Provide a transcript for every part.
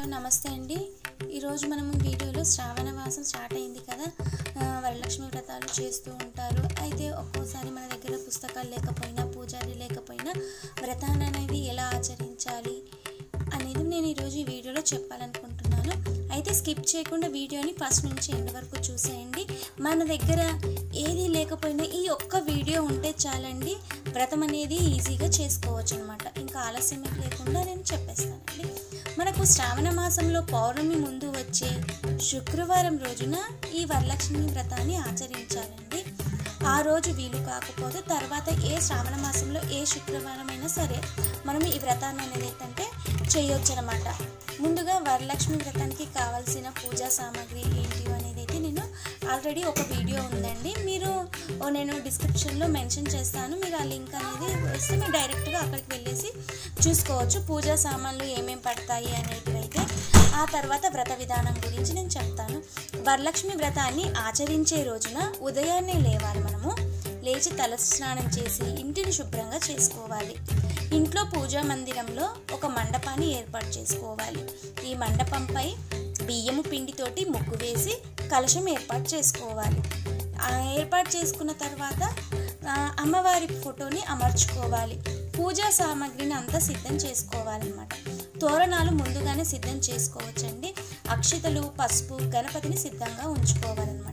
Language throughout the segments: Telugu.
నమస్తే అండి ఈరోజు మనం వీడియోలో శ్రావణ మాసం స్టార్ట్ అయింది కదా ఆ, వరలక్ష్మి వ్రతాలు చేస్తూ ఉంటారు అయితే ఒక్కోసారి మన దగ్గర పుస్తకాలు లేకపోయినా పూజారి లేకపోయినా వ్రతాన్ని అనేది ఎలా ఆచరించాలి అనేది నేను ఈరోజు ఈ వీడియోలో చెప్పాలనుకుంటున్నాను అయితే స్కిప్ చేయకుండా వీడియోని ఫస్ట్ నుంచి ఎండ్ వరకు చూసేయండి మన దగ్గర ఏది లేకపోయినా ఈ ఒక్క వీడియో ఉంటే చాలండి వ్రతం అనేది ఈజీగా చేసుకోవచ్చు అనమాట ఇంకా ఆలస్యం లేకుండా నేను చెప్పేస్తానండి మనకు శ్రావణ మాసంలో పౌర్ణమి ముందు వచ్చే శుక్రవారం రోజున ఈ వరలక్ష్మి వ్రతాన్ని ఆచరించాలండి ఆ రోజు వీలు కాకపోతే తర్వాత ఏ శ్రావణ మాసంలో ఏ శుక్రవారం అయినా సరే మనం ఈ వ్రతాన్ని అనేది ఏంటంటే చేయొచ్చు అనమాట ముందుగా వరలక్ష్మి వ్రతానికి కావాల్సిన పూజా సామాగ్రి ఏంటి అనేది అయితే నేను ఆల్రెడీ ఒక వీడియో ఉందండి మీరు ఓ నేను డిస్క్రిప్షన్లో మెన్షన్ చేస్తాను మీరు ఆ లింక్ అనేది వస్తే మీరు డైరెక్ట్గా అక్కడికి వెళ్ళేసి చూసుకోవచ్చు పూజా సామాన్లు ఏమేమి పడతాయి అనేటివి అయితే ఆ తర్వాత వ్రత విధానం గురించి నేను చెప్తాను వరలక్ష్మి వ్రతాన్ని ఆచరించే రోజున ఉదయాన్నే లేవాలి మనము లేచి తలస్నానం చేసి ఇంటిని శుభ్రంగా చేసుకోవాలి ఇంట్లో పూజా మందిరంలో ఒక మండపాన్ని ఏర్పాటు చేసుకోవాలి ఈ మండపంపై బియ్యము పిండితోటి ముగ్గు వేసి కలశం ఏర్పాటు చేసుకోవాలి ఆ ఏర్పాటు చేసుకున్న తర్వాత ఆ, అమ్మవారి ఫోటోని అమర్చుకోవాలి పూజా సామాగ్రిని అంతా సిద్ధం చేసుకోవాలన్నమాట తోరణాలు ముందుగానే సిద్ధం చేసుకోవచ్చండి అక్షితలు పసుపు గణపతిని సిద్ధంగా ఉంచుకోవాలన్నమాట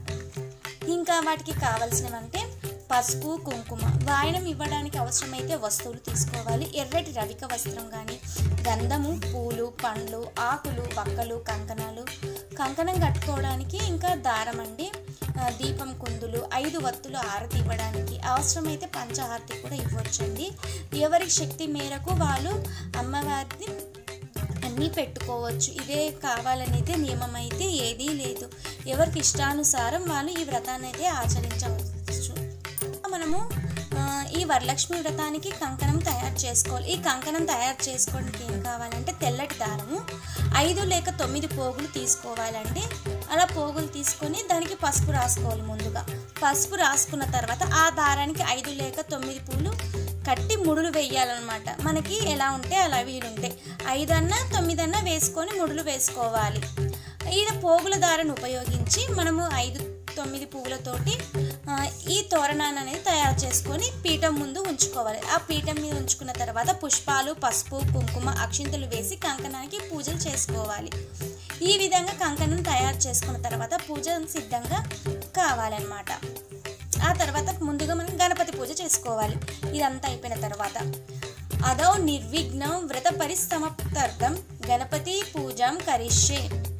ఇంకా వాటికి కావలసినవంటే పసుపు కుంకుమ వాయనం ఇవ్వడానికి అవసరమైతే వస్తువులు తీసుకోవాలి ఎర్రటి రవిక వస్త్రం కానీ గంధము పూలు పండ్లు ఆకులు వక్కలు కంకణాలు కంకణం కట్టుకోవడానికి ఇంకా దారం అండి ఆ, దీపం కుందులు ఐదు వత్తులు ఆరతి ఇవ్వడానికి అవసరమైతే పంచహారతి కూడా ఇవ్వచ్చండి ఎవరి శక్తి మేరకు వాళ్ళు అమ్మవారిని అన్నీ పెట్టుకోవచ్చు ఇదే కావాలనైతే నియమం అయితే ఏదీ లేదు ఎవరికి ఇష్టానుసారం వాళ్ళు ఈ వ్రతాన్ని అయితే ఆచరించవచ్చు మనము ఆ, ఈ వరలక్ష్మి వ్రతానికి కంకణం తయారు చేసుకోవాలి ఈ కంకణం తయారు చేసుకోవడానికి ఏం కావాలంటే తెల్లటి దారము ఐదు లేక తొమ్మిది పోగులు తీసుకోవాలండి అలా పోగులు తీసుకొని దానికి పసుపు రాసుకోవాలి ముందుగా పసుపు రాసుకున్న తర్వాత ఆ దారానికి ఐదు లేక తొమ్మిది పూలు కట్టి ముడులు వేయాలన్నమాట మనకి ఎలా ఉంటే అలా వీలుంటాయి ఐదన్నా తొమ్మిదన్నా వేసుకొని ముడులు వేసుకోవాలి ఈ పోగుల దారను ఉపయోగించి మనము ఐదు తొమ్మిది పువ్వులతోటి ఆ, ఈ తోరణాన్ని అనేది తయారు చేసుకొని పీఠం ముందు ఉంచుకోవాలి ఆ పీఠం మీద ఉంచుకున్న తర్వాత పుష్పాలు పసుపు కుంకుమ అక్షింతలు వేసి కంకణానికి పూజలు చేసుకోవాలి ఈ విధంగా కంకణం తయారు చేసుకున్న తర్వాత పూజ సిద్ధంగా కావాలన్నమాట ఆ తర్వాత ముందుగా మనం గణపతి పూజ చేసుకోవాలి ఇదంతా అయిపోయిన తర్వాత అదౌ నిర్విఘ్నం వ్రత పరిసమాప్తార్థం గణపతి పూజాం కరిష్యే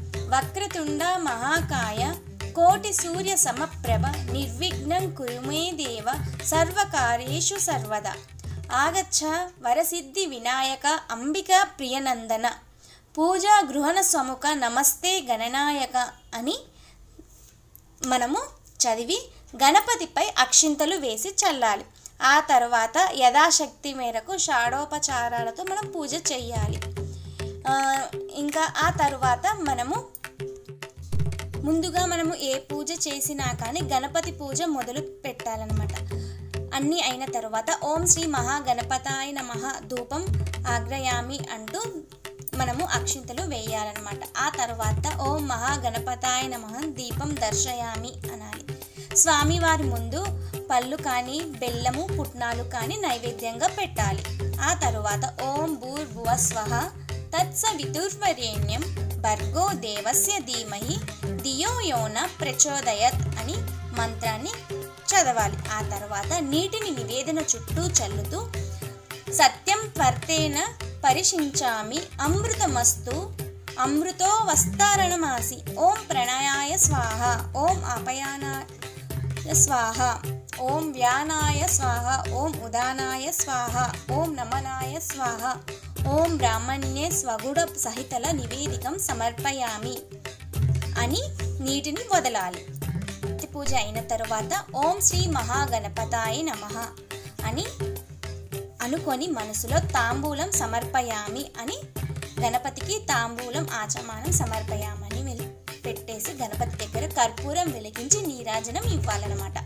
వక్రతుండ మహాకాయ కోటి సూర్య సమప్రభ నిర్విఘ్నం కురుమే దేవ సర్వకార్యేషు సర్వదా ఆగచ్చ వరసిద్ధి వినాయక అంబిక ప్రియనందన పూజా గృహణ స్వముఖ నమస్తే గణనాయక అని మనము చదివి గణపతిపై అక్షింతలు వేసి చల్లాలి ఆ తర్వాత యథాశక్తి మేరకు షాడోపచారాలతో మనం పూజ చేయాలి ఆ, ఇంకా ఆ తర్వాత మనము ముందుగా మనము ఏ పూజ చేసినా కానీ గణపతి పూజ మొదలు పెట్టాలన్నమాట అన్నీ అయిన తర్వాత ఓం శ్రీ మహాగణపతాయ నమః ధూపం ఆగ్రయామి అంటూ మనము అక్షింతలు వేయాలన్నమాట ఆ తర్వాత ఓం మహాగణపతాయ నమః దీపం దర్శయామి అనాలి స్వామివారి ముందు పళ్ళు కానీ బెల్లము పుట్నాలు కానీ నైవేద్యంగా పెట్టాలి ఆ తరువాత ఓం భూర్భువ స్వహ తత్సవితుర్వరేణ్యం భర్గో దేవస్య ధీమహి ధియో యోన ప్రచోదయత్ అని మంత్రాన్ని చదవాలి ఆ తర్వాత నీటిని నివేదన చుట్టూ చల్లుతూ సత్యం త్వర్తేన పరిశించామి అమృతమస్తు అమృతో వస్తారణమాసి ఓం ప్రణయాయ స్వాహ ఓం అపయానాయ స్వాహ ఓం వ్యానాయ స్వాహ ఓం ఉదానాయ స్వాహ ఓం నమనాయ స్వాహ ఓం బ్రాహ్మణ్యే స్వగుడ సహితల నివేదికం సమర్పయామి అని నీటిని వదలాలి భక్తి పూజ అయిన తరువాత ఓం శ్రీ మహాగణపతాయ నమః అని అనుకొని మనసులో తాంబూలం సమర్పయామి అని గణపతికి తాంబూలం ఆచమానం సమర్పయామని వెలి- పెట్టేసి గణపతి దగ్గర కర్పూరం వెలిగించి నీరాజనం ఇవ్వాలన్నమాట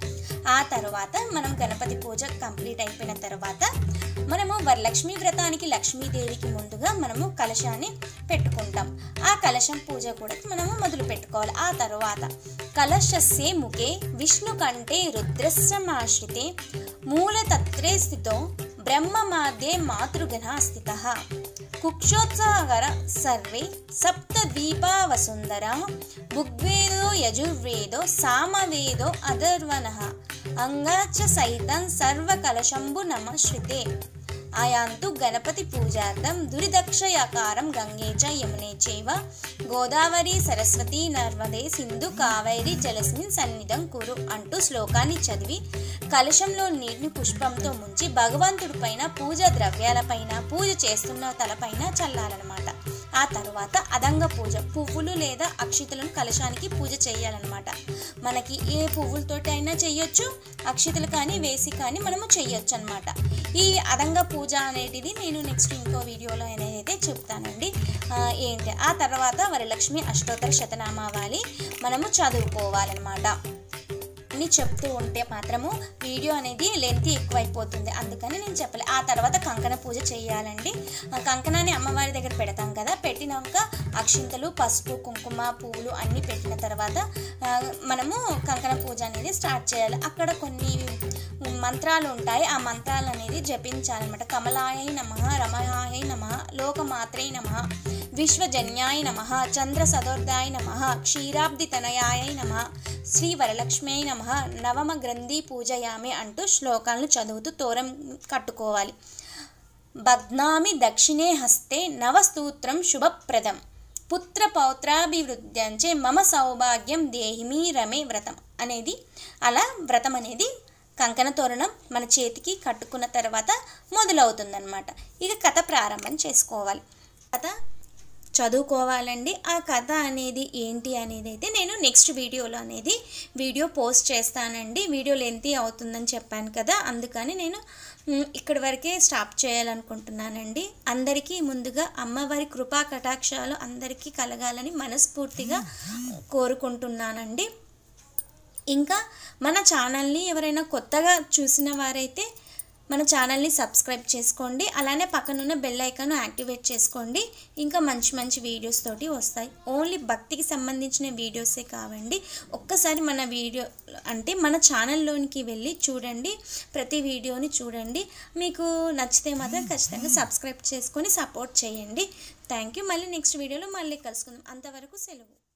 ఆ తర్వాత మనం గణపతి పూజ కంప్లీట్ అయిపోయిన తర్వాత మనము వరలక్ష్మి వ్రతానికి లక్ష్మీదేవికి ముందుగా మనము కలశాన్ని పెట్టుకుంటాం ఆ కలశం పూజ కూడా మనము మొదలు పెట్టుకోవాలి ఆ తర్వాత కలశస్యే ముఖే విష్ణు కంటే రుద్రస్యమాశ్రితే మూలతత్రే స్థితో బ్రహ్మ మాధ్యే మాతృగణ స్థిత కుక్షోత్సాహకర సర్వే సప్తద్వీపా వసుంధర ఋగ్వేదో యజుర్వేదో సామవేదో అధర్వణ అంగాచ సైతం సర్వకలశంబు నమశ్రితే ఆయాంతు గణపతి పూజార్థం దురిదక్షయాకారం గంగే చ యమునే చైవ గోదావరి సరస్వతి నర్మదే సింధు కావేరి జలస్మిన్ సన్నిధం కురు అంటూ శ్లోకాన్ని చదివి కలశంలో నీటిని పుష్పంతో ముంచి భగవంతుడి పైన పూజ ద్రవ్యాలపైన పూజ చేస్తున్న తలపైన చల్లాలన్నమాట ఆ తర్వాత అదంగ పూజ పువ్వులు లేదా అక్షితలను కలశానికి పూజ చేయాలన్నమాట మనకి ఏ పువ్వులతోటి అయినా చేయొచ్చు అక్షితలు కానీ వేసి కానీ మనము చేయొచ్చు అనమాట ఈ అదంగ పూజ అనేటిది నేను నెక్స్ట్ ఇంకో వీడియోలో అనేది చెప్తానండి ఆ, ఏంటి ఆ తర్వాత వరలక్ష్మి అష్టోత్తర శతనామావాలి మనము చదువుకోవాలన్నమాట అని చెప్తూ ఉంటే మాత్రము వీడియో అనేది లెంత్ ఎక్కువైపోతుంది అందుకని నేను చెప్పలే ఆ తర్వాత కంకణ పూజ చేయాలండి ఆ కంకణాన్ని అమ్మవారి దగ్గర పెడతాం కదా పెట్టినాక అక్షింతలు పసుపు కుంకుమ పువ్వులు అన్నీ పెట్టిన తర్వాత ఆ, మనము కంకణ పూజ అనేది స్టార్ట్ చేయాలి అక్కడ కొన్ని మంత్రాలు ఉంటాయి ఆ మంత్రాలు అనేది జపించాలన్నమాట కమలాయ నమ రమయాయ నమ లోకమాత్రే నమ విశ్వజన్యాయ నమ చంద్ర సదోర్దాయ నమ క్షీరాబ్ది తనయాయ నమ శ్రీ వరలక్ష్మీ నమ నవమ గ్రంథి పూజయామి అంటూ శ్లోకాలను చదువుతూ తోరం కట్టుకోవాలి బధ్నామి దక్షిణే హస్తే నవస్తూత్రం శుభప్రదం పుత్ర పౌత్రాభివృద్ధ్యంచే మమ సౌభాగ్యం దేహిమి రమే వ్రతం అనేది అలా వ్రతం అనేది కంకణ తోరణం మన చేతికి కట్టుకున్న తర్వాత మొదలవుతుందన్నమాట ఇక కథ ప్రారంభం చేసుకోవాలి కథ చదువుకోవాలండి ఆ కథ అనేది ఏంటి అనేది అయితే నేను నెక్స్ట్ వీడియోలో అనేది వీడియో పోస్ట్ చేస్తానండి వీడియో లెంతీ అవుతుందని చెప్పాను కదా అందుకని నేను మ్, ఇక్కడి వరకే స్టాప్ చేయాలనుకుంటున్నానండి అందరికీ ముందుగా అమ్మవారి కృపా కటాక్షాలు అందరికీ కలగాలని మనస్ఫూర్తిగా కోరుకుంటున్నానండి ఇంకా మన ఛానల్ని ఎవరైనా కొత్తగా చూసిన వారైతే మన ఛానల్ని సబ్స్క్రైబ్ చేసుకోండి అలానే పక్కనున్న బెల్ ఐకాన్ యాక్టివేట్ చేసుకోండి ఇంకా మంచి మంచి వీడియోస్ తోటి వస్తాయి ఓన్లీ భక్తికి సంబంధించిన వీడియోసే కావండి ఒక్కసారి మన వీడియో అంటే మన ఛానల్లోనికి వెళ్ళి చూడండి ప్రతి వీడియోని చూడండి మీకు నచ్చితే మాత్రం ఖచ్చితంగా సబ్స్క్రైబ్ చేసుకొని సపోర్ట్ చేయండి థ్యాంక్ యూ మళ్ళీ నెక్స్ట్ వీడియోలో మళ్ళీ కలుసుకుందాం అంతవరకు సెలవు